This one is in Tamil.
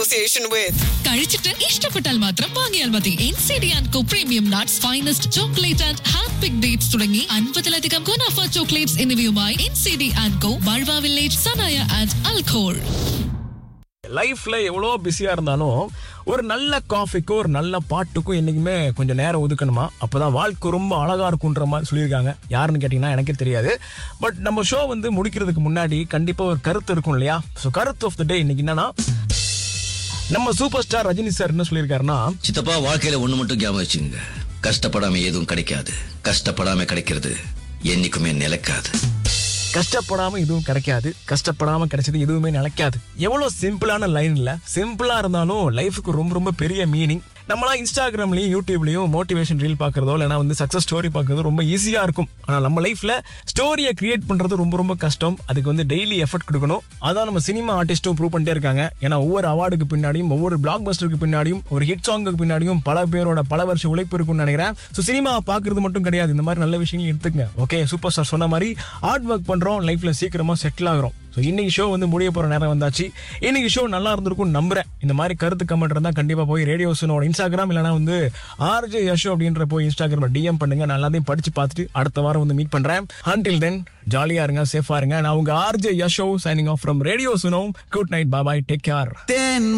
association with. കഴിച്ചിട്ട് ഇഷ്ടപ്പെട്ടാൽ മാത്രം വാങ്ങിയാൽ മതി N C D and co premium nuts finest chocolate and hand pick dates തുടങ്ങി അൻപതിലധികം ഗുണാഫ ചോക്ലേറ്റ്സ് എന്നിവയുമായി N C D and co Barwa village Sanaiya and Al Khor லைஃப்ல எவ்வளோ பிஸியா இருந்தாலும் ஒரு நல்ல காஃபிக்கும் ஒரு நல்ல பாட்டுக்கும் என்னைக்குமே கொஞ்சம் நேரம் ஒதுக்கணுமா அப்பதான் வாழ்க்கை ரொம்ப அழகா இருக்குன்ற மாதிரி சொல்லியிருக்காங்க யாருன்னு கேட்டீங்கன்னா எனக்கே தெரியாது பட் நம்ம ஷோ வந்து முடிக்கிறதுக்கு முன்னாடி கண்டிப்பா ஒரு கருத்து இருக்கும் இல்லையா ஸோ கருத்து ஆஃப் த டே இன்னைக்கு என்னன்னா நம்ம சூப்பர் ஸ்டார் ரஜினி சார் என்ன சொல்லியிருக்காருன்னா சித்தப்பா வாழ்க்கையில ஒண்ணு மட்டும் ஞாபகம் வச்சுங்க கஷ்டப்படாம எதுவும் கிடைக்காது கஷ்டப்படாம கிடைக்கிறது என்னைக்குமே நிலைக்காது கஷ்டப்படாம எதுவும் கிடைக்காது கஷ்டப்படாம கிடைச்சது எதுவுமே நிலைக்காது எவ்வளவு சிம்பிளான லைன் இல்ல சிம்பிளா இருந்தாலும் லைஃபுக்கு ரொம்ப ரொம்ப பெரிய மீனிங் நம்மளாம் இன்ஸ்டாகிராம்லயும் யூடியூப்லயும் மோட்டிவேஷன் ரீல் பாக்குறதோ இல்லைனா வந்து சக்சஸ் ஸ்டோரி பார்க்கறதோ ரொம்ப ஈஸியா இருக்கும் ஆனா நம்ம லைஃப்ல ஸ்டோரியை கிரியேட் பண்றது ரொம்ப ரொம்ப கஷ்டம் அதுக்கு வந்து டெய்லி எஃபர்ட் கொடுக்கணும் அதான் நம்ம சினிமா ஆர்டிஸ்டும் ப்ரூவ் பண்ணிட்டே இருக்காங்க ஏன்னா ஒவ்வொரு அவார்டுக்கு பின்னாடியும் ஒவ்வொரு பிளாக் பஸ்டருக்கு பின்னாடியும் ஒரு ஹிட் சாங்குக்கு பின்னாடியும் பல பேரோட பல வருஷ உழைப்பு இருக்கும்னு நினைக்கிறேன் ஸோ சினிமா பார்க்கறது மட்டும் கிடையாது இந்த மாதிரி நல்ல விஷயங்கள் எடுத்துங்க ஓகே சூப்பர் ஸ்டார் சொன்ன மாதிரி ஹார்ட் ஒர்க் பண்றோம் லைஃப்ல சீக்கிரமா செட்டில் ஆகுறோம் ஸோ இன்னைக்கு ஷோ வந்து முடிய போற நேரம் வந்தாச்சு இன்னைக்கு ஷோ நல்லா இருந்திருக்கும் நம்புறேன் இந்த மாதிரி கருத்து கமெண்ட் இருந்தா கண்டிப்பா போய் ரேடியோ சுனோட இன்ஸ்டாகிராம் இல்லைனா வந்து ஆர்ஜே யஷோ அப்படின்ற போய் இன்ஸ்டாகிராம் டிஎம் பண்ணுங்க நான் எல்லாத்தையும் படிச்சு பார்த்துட்டு அடுத்த வாரம் வந்து மீட் பண்றேன் அன்டில் தென் ஜாலியா இருங்க சேஃபா இருங்க நான் உங்க RJ Yasho signing off from radio Suno good night bye bye take care